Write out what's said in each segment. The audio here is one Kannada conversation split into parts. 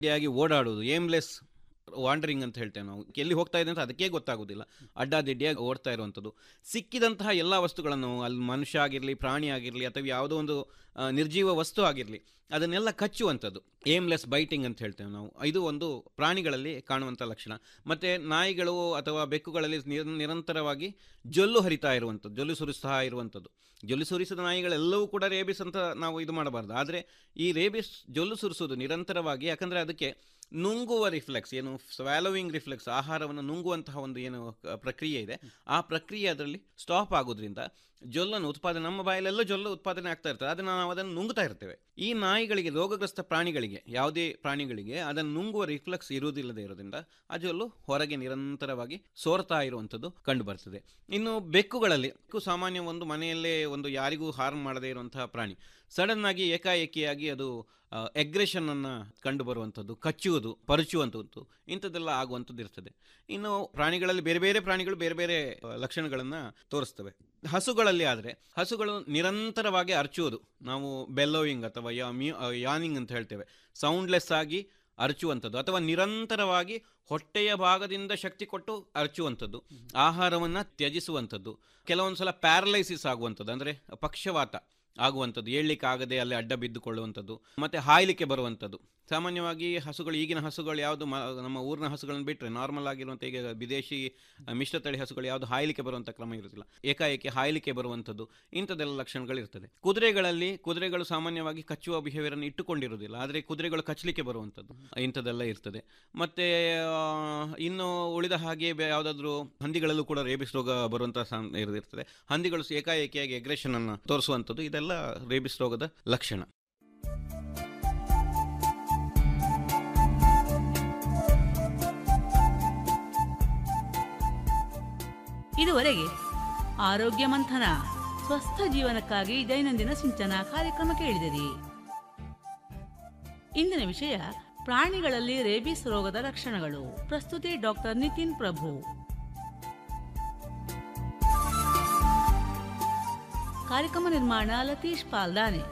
ಆಗಿ ಓಡಾಡೋದು ಏಮ್ಲೆಸ್ ವಾಂಡರಿಂಗ್ ಅಂತ ಹೇಳ್ತೇವೆ ನಾವು ಎಲ್ಲಿ ಹೋಗ್ತಾ ಇದೆ ಅಂತ ಅದಕ್ಕೆ ಗೊತ್ತಾಗೋದಿಲ್ಲ ಅಡ್ಡಾದಿಡ್ಡಿಯಾಗಿ ಓಡ್ತಾ ಇರುವಂಥದ್ದು ಸಿಕ್ಕಿದಂತಹ ಎಲ್ಲ ವಸ್ತುಗಳನ್ನು ಅಲ್ಲಿ ಮನುಷ್ಯ ಆಗಿರಲಿ ಪ್ರಾಣಿ ಆಗಿರಲಿ ಅಥವಾ ಯಾವುದೋ ಒಂದು ಆ, ನಿರ್ಜೀವ ವಸ್ತು ಆಗಿರಲಿ ಅದನ್ನೆಲ್ಲ ಕಚ್ಚುವಂಥದ್ದು ಏಮ್ಲೆಸ್ ಬೈಟಿಂಗ್ ಅಂತ ಹೇಳ್ತೇವೆ ನಾವು ಇದು ಒಂದು ಪ್ರಾಣಿಗಳಲ್ಲಿ ಕಾಣುವಂಥ ಲಕ್ಷಣ ಮತ್ತು ನಾಯಿಗಳು ಅಥವಾ ಬೆಕ್ಕುಗಳಲ್ಲಿ ನಿರ- ನಿರಂತರವಾಗಿ ಜೊಲ್ಲು ಹರಿತಾ ಇರುವಂಥದ್ದು ಜೊಲ್ಲು ಸುರಿಸ್ತಾ ಇರುವಂಥದ್ದು ಜೊಲ್ಲು ಸುರಿಸಿದ ನಾಯಿಗಳೆಲ್ಲವೂ ಕೂಡ ರೇಬಿಸ್ ಅಂತ ನಾವು ಇದು ಮಾಡಬಾರ್ದು ಆದರೆ ಈ ರೇಬಿಸ್ ಜೊಲ್ಲು ಸುರಿಸೋದು ನಿರಂತರವಾಗಿ ಯಾಕಂದರೆ ಅದಕ್ಕೆ ನುಂಗುವ ರಿಫ್ಲೆಕ್ಸ್ ಏನು ಸ್ವ್ಯಾಲೋವಿಂಗ್ ರಿಫ್ಲೆಕ್ಸ್ ಆಹಾರವನ್ನು ನುಂಗುವಂತಹ ಒಂದು ಏನು ಕ- ಪ್ರಕ್ರಿಯೆ ಇದೆ ಆ ಪ್ರಕ್ರಿಯೆ ಅದರಲ್ಲಿ ಸ್ಟಾಪ್ ಆಗೋದ್ರಿಂದ ಜೊಲ್ಲನ್ನು ಉತ್ಪಾದನೆ ನಮ್ಮ ಬಾಯಲ್ಲೆಲ್ಲ ಜೊಲ್ಲು ಉತ್ಪಾದನೆ ಆಗ್ತಾ ಇರ್ತದೆ ಅದನ್ನು ನಾವು ಅದನ್ನು ನುಂಗ್ತಾ ಇರ್ತೇವೆ ಈ ನಾಯಿಗಳಿಗೆ ರೋಗಗ್ರಸ್ತ ಪ್ರಾಣಿಗಳಿಗೆ ಯಾವುದೇ ಪ್ರಾಣಿಗಳಿಗೆ ಅದನ್ನು ನುಂಗುವ ರಿಫ್ಲೆಕ್ಸ್ ಇರುವುದಿಲ್ಲದೆ ಇರೋದ್ರಿಂದ ಆ ಜೊಲ್ಲು ಹೊರಗೆ ನಿರಂತರವಾಗಿ ಸೋರ್ತಾ ಇರುವಂಥದ್ದು ಕಂಡು ಬರ್ತದೆ ಇನ್ನು ಬೆಕ್ಕುಗಳಲ್ಲಿ ಬೆಕ್ಕು ಸಾಮಾನ್ಯ ಒಂದು ಮನೆಯಲ್ಲೇ ಒಂದು ಯಾರಿಗೂ ಹಾರ್ಮ್ ಮಾಡದೇ ಇರುವಂತಹ ಪ್ರಾಣಿ ಸಡನ್ ಆಗಿ ಏಕಾಏಕಿಯಾಗಿ ಅದು ಎಗ್ರೆಷನ್ ಅನ್ನ ಕಂಡು ಬರುವಂಥದ್ದು ಕಚ್ಚುವುದು ಪರಚುವಂಥದ್ದು ಇಂಥದ್ದೆಲ್ಲ ಆಗುವಂಥದ್ದು ಇರ್ತದೆ ಇನ್ನು ಪ್ರಾಣಿಗಳಲ್ಲಿ ಬೇರೆ ಬೇರೆ ಪ್ರಾಣಿಗಳು ಬೇರೆ ಬೇರೆ ಆ, ಲಕ್ಷಣಗಳನ್ನ ತೋರಿಸ್ತವೆ ಹಸುಗಳಲ್ಲಿ ಆದರೆ ಹಸುಗಳು ನಿರಂತರವಾಗಿ ಅರ್ಚುವುದು ನಾವು ಬೆಲ್ಲೋಯಿಂಗ್ ಅಥವಾ ಯಾ ಮ್ಯೂ ಯಾನಿಂಗ್ ಅಂತ ಹೇಳ್ತೇವೆ ಸೌಂಡ್ಲೆಸ್ ಆಗಿ ಅರಚುವಂಥದ್ದು ಅಥವಾ ನಿರಂತರವಾಗಿ ಹೊಟ್ಟೆಯ ಭಾಗದಿಂದ ಶಕ್ತಿ ಕೊಟ್ಟು ಅರಚುವಂಥದ್ದು ಆಹಾರವನ್ನು ತ್ಯಜಿಸುವಂಥದ್ದು ಕೆಲವೊಂದು ಸಲ ಪ್ಯಾರಲೈಸಿಸ್ ಆಗುವಂಥದ್ದು ಅಂದರೆ ಪಕ್ಷವಾತ ಆಗುವಂಥದ್ದು ಏಳ್ಲಿಕ್ಕೆ ಆಗದೆ ಅಲ್ಲಿ ಅಡ್ಡ ಬಿದ್ದುಕೊಳ್ಳುವಂಥದ್ದು ಮತ್ತೆ ಹಾಯ್ಲಿಕ್ಕೆ ಬರುವಂಥದ್ದು ಸಾಮಾನ್ಯವಾಗಿ ಹಸುಗಳು ಈಗಿನ ಹಸುಗಳು ಯಾವುದು ಮ- ನಮ್ಮ ಊರಿನ ಹಸುಗಳನ್ನು ಬಿಟ್ಟರೆ ನಾರ್ಮಲ್ ಆಗಿರುವಂಥ ಈಗ ವಿದೇಶಿ ಆ, ಮಿಶ್ರತಳಿ ಹಸುಗಳು ಯಾವುದು ಹಾಯ್ಲಿಕ್ಕೆ ಬರುವಂಥ ಕ್ರಮ ಇರುತ್ತಿಲ್ಲ ಏಕಾಏಕಿ ಹಾಯ್ಲಿಕ್ಕೆ ಬರುವಂಥದ್ದು ಇಂಥದ್ದೆಲ್ಲ ಲಕ್ಷಣಗಳಿರ್ತದೆ ಕುದುರೆಗಳಲ್ಲಿ ಕುದುರೆಗಳು ಸಾಮಾನ್ಯವಾಗಿ ಕಚ್ಚುವ ಬಿಹೇವಿಯರನ್ನು ಇಟ್ಟುಕೊಂಡಿರುವುದಿಲ್ಲ ಆದರೆ ಕುದುರೆಗಳು ಕಚ್ಚಲಿಕ್ಕೆ ಬರುವಂಥದ್ದು ಇಂಥದ್ದೆಲ್ಲ ಇರ್ತದೆ ಮತ್ತೆ ಆ, ಇನ್ನು ಉಳಿದ ಹಾಗೆ ಬೆ- ಯಾವುದಾದ್ರೂ ಹಂದಿಗಳಲ್ಲೂ ಕೂಡ ರೇಬಿಸ್ ರೋಗ ಬರುವಂಥ ಸಾಮ್- ಇರ್ತದೆ ಹಂದಿಗಳು ಏಕಾಏಕಿಯಾಗಿ ಅಗ್ರೆಷನ್ ಅನ್ನು ತೋರಿಸುವಂಥದ್ದು ಇದೆಲ್ಲ ರೇಬಿಸ್ ರೋಗದ ಲಕ್ಷಣ ಇದುವರೆಗೆ ಆರೋಗ್ಯ ಮಂಥನ ಸ್ವಸ್ಥ ಜೀವನಕ್ಕಾಗಿ ದೈನಂದಿನ ಸಿಂಚನ ಕಾರ್ಯಕ್ರಮ ಕೇಳಿದಿರಿ ಇಂದಿನ ವಿಷಯ ಪ್ರಾಣಿಗಳಲ್ಲಿ ರೇಬಿಸ್ ರೋಗದ ಲಕ್ಷಣಗಳು ಪ್ರಸ್ತುತಿ ಡಾಕ್ಟರ್ ನಿತಿನ್ ಪ್ರಭು ಕಾರ್ಯಕ್ರಮ ನಿರ್ಮಾಣ ಲತೀಶ್ ಪಾಲ್ದಾನೆ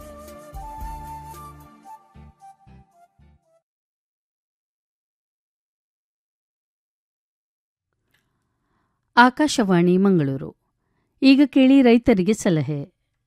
ಆಕಾಶವಾಣಿ ಮಂಗಳೂರು ಈಗ ಕೇಳಿ ರೈತರಿಗೆ ಸಲಹೆ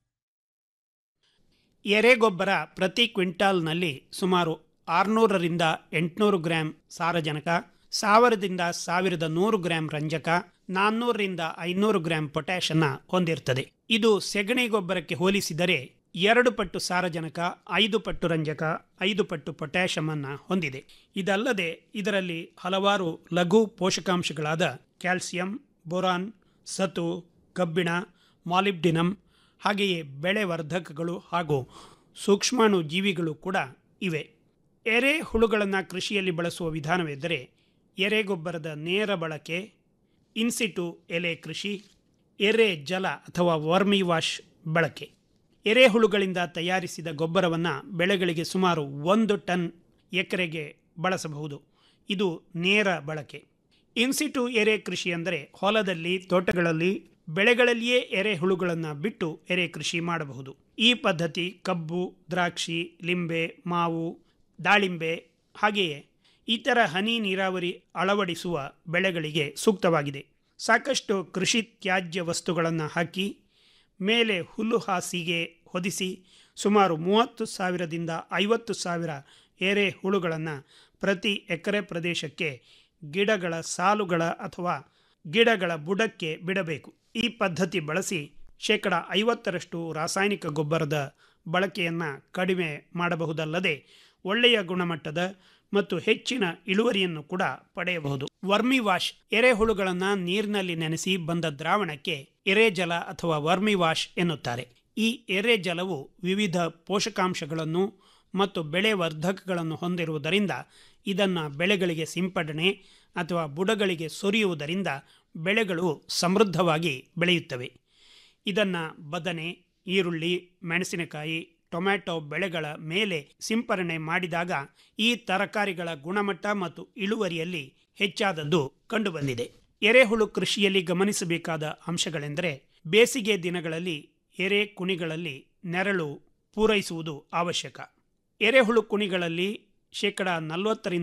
ಎರೆಗೊಬ್ಬರ ಪ್ರತಿ ಕ್ವಿಂಟಾಲ್ನಲ್ಲಿ ಸುಮಾರು ಆರುನೂರರಿಂದ ಎಂಟುನೂರು ಗ್ರಾಂ ಸಾರಜನಕ ಸಾವಿರದಿಂದ ಸಾವಿರದ ನೂರು ಗ್ರಾಂ ರಂಜಕ ನಾನ್ನೂರರಿಂದ ಐನೂರು ಗ್ರಾಂ ಪೊಟ್ಯಾಷನ್ನ ಹೊಂದಿರ್ತದೆ ಇದು ಸೆಗಣಿ ಗೊಬ್ಬರಕ್ಕೆ ಹೋಲಿಸಿದರೆ ಎರಡು ಪಟ್ಟು ಸಾರಜನಕ ಐದು ಪಟ್ಟು ರಂಜಕ ಐದು ಪಟ್ಟು ಪೊಟ್ಯಾಷಮ್ ಅನ್ನ ಹೊಂದಿದೆ ಇದಲ್ಲದೆ ಇದರಲ್ಲಿ ಹಲವಾರು ಲಘು ಪೋಷಕಾಂಶಗಳಾದ ಕ್ಯಾಲ್ಸಿಯಂ ಬೋರಾನ್ ಸತು ಕಬ್ಬಿಣ ಮಾಲಿಬ್ಡಿನಮ್ ಹಾಗೆಯೇ ಬೆಳೆ ವರ್ಧಕಗಳು ಹಾಗೂ ಸೂಕ್ಷ್ಮಾಣು ಜೀವಿಗಳು ಕೂಡ ಇವೆ ಎರೆ ಹುಳುಗಳನ್ನು ಕೃಷಿಯಲ್ಲಿ ಬಳಸುವ ವಿಧಾನವೆಂದರೆ ಎರೆಗೊಬ್ಬರದ ನೇರ ಬಳಕೆ ಇನ್ಸಿಟು ಎಲೆ ಕೃಷಿ ಎರೆ ಜಲ ಅಥವಾ ವರ್ಮಿ ವಾಶ್ ಬಳಕೆ ಎರೆಹುಳುಗಳಿಂದ ತಯಾರಿಸಿದ ಗೊಬ್ಬರವನ್ನು ಬೆಳೆಗಳಿಗೆ ಸುಮಾರು ಒಂದು ಟನ್ ಎಕರೆಗೆ ಬಳಸಬಹುದು ಇದು ನೇರ ಬಳಕೆ ಇನ್ಸಿಟು ಎರೆ ಕೃಷಿ ಅಂದರೆ ಹೊಲದಲ್ಲಿ ತೋಟಗಳಲ್ಲಿ ಬೆಳೆಗಳಲ್ಲಿಯೇ ಎರೆಹುಳುಗಳನ್ನು ಬಿಟ್ಟು ಎರೆ ಕೃಷಿ ಮಾಡಬಹುದು ಈ ಪದ್ಧತಿ ಕಬ್ಬು ದ್ರಾಕ್ಷಿ ಲಿಂಬೆ ಮಾವು ದಾಳಿಂಬೆ ಹಾಗೆಯೇ ಇತರ ಹನಿ ನೀರಾವರಿ ಅಳವಡಿಸುವ ಬೆಳೆಗಳಿಗೆ ಸೂಕ್ತವಾಗಿದೆ ಸಾಕಷ್ಟು ಕೃಷಿ ತ್ಯಾಜ್ಯ ವಸ್ತುಗಳನ್ನು ಹಾಕಿ ಮೇಲೆ ಹುಲ್ಲು ಹಾಸಿಗೆ ಹೊದಿಸಿ ಸುಮಾರು ಮೂವತ್ತು ಸಾವಿರದಿಂದ ಐವತ್ತು ಸಾವಿರ ಎರೆ ಹುಳುಗಳನ್ನು ಪ್ರತಿ ಎಕರೆ ಪ್ರದೇಶಕ್ಕೆ ಗಿಡಗಳ ಸಾಲುಗಳ ಅಥವಾ ಗಿಡಗಳ ಬುಡಕ್ಕೆ ಬಿಡಬೇಕು ಈ ಪದ್ಧತಿ ಬಳಸಿ ಶೇಕಡ ಐವತ್ತರಷ್ಟು ರಾಸಾಯನಿಕ ಗೊಬ್ಬರದ ಬಳಕೆಯನ್ನು ಕಡಿಮೆ ಮಾಡಬಹುದಲ್ಲದೆ ಒಳ್ಳೆಯ ಗುಣಮಟ್ಟದ ಮತ್ತು ಹೆಚ್ಚಿನ ಇಳುವರಿಯನ್ನು ಕೂಡ ಪಡೆಯಬಹುದು ವರ್ಮಿ ವಾಶ್ ಎರೆಹುಳುಗಳನ್ನು ನೀರಿನಲ್ಲಿ ನೆನೆಸಿ ಬಂದ ದ್ರಾವಣಕ್ಕೆ ಎರೆಜಲ ಅಥವಾ ವರ್ಮಿ ವಾಶ್ ಎನ್ನುತ್ತಾರೆ ಈ ಎರೆಜಲವು ವಿವಿಧ ಪೋಷಕಾಂಶಗಳನ್ನು ಮತ್ತು ಬೆಳೆ ವರ್ಧಕಗಳನ್ನು ಹೊಂದಿರುವುದರಿಂದ ಇದನ್ನು ಬೆಳೆಗಳಿಗೆ ಸಿಂಪಡಣೆ ಅಥವಾ ಬುಡಗಳಿಗೆ ಸುರಿಯುವುದರಿಂದ ಬೆಳೆಗಳು ಸಮೃದ್ಧವಾಗಿ ಬೆಳೆಯುತ್ತವೆ ಇದನ್ನು ಬದನೆ ಈರುಳ್ಳಿ ಮೆಣಸಿನಕಾಯಿ ಟೊಮ್ಯಾಟೊ ಬೆಳೆಗಳ ಮೇಲೆ ಸಿಂಪರಣೆ ಮಾಡಿದಾಗ ಈ ತರಕಾರಿಗಳ ಗುಣಮಟ್ಟ ಮತ್ತು ಇಳುವರಿಯಲ್ಲಿ ಹೆಚ್ಚಾದದ್ದು ಕಂಡುಬಂದಿದೆ ಎರೆಹುಳು ಕೃಷಿಯಲ್ಲಿ ಗಮನಿಸಬೇಕಾದ ಅಂಶಗಳೆಂದರೆ ಬೇಸಿಗೆ ದಿನಗಳಲ್ಲಿ ಎರೆ ಕುಣಿಗಳಲ್ಲಿ ನೆರಳು ಪೂರೈಸುವುದು ಅವಶ್ಯಕ ಎರೆಹುಳು ಕುಣಿಗಳಲ್ಲಿ ಶೇಕಡ ನಲವತ್ತರಿಂದ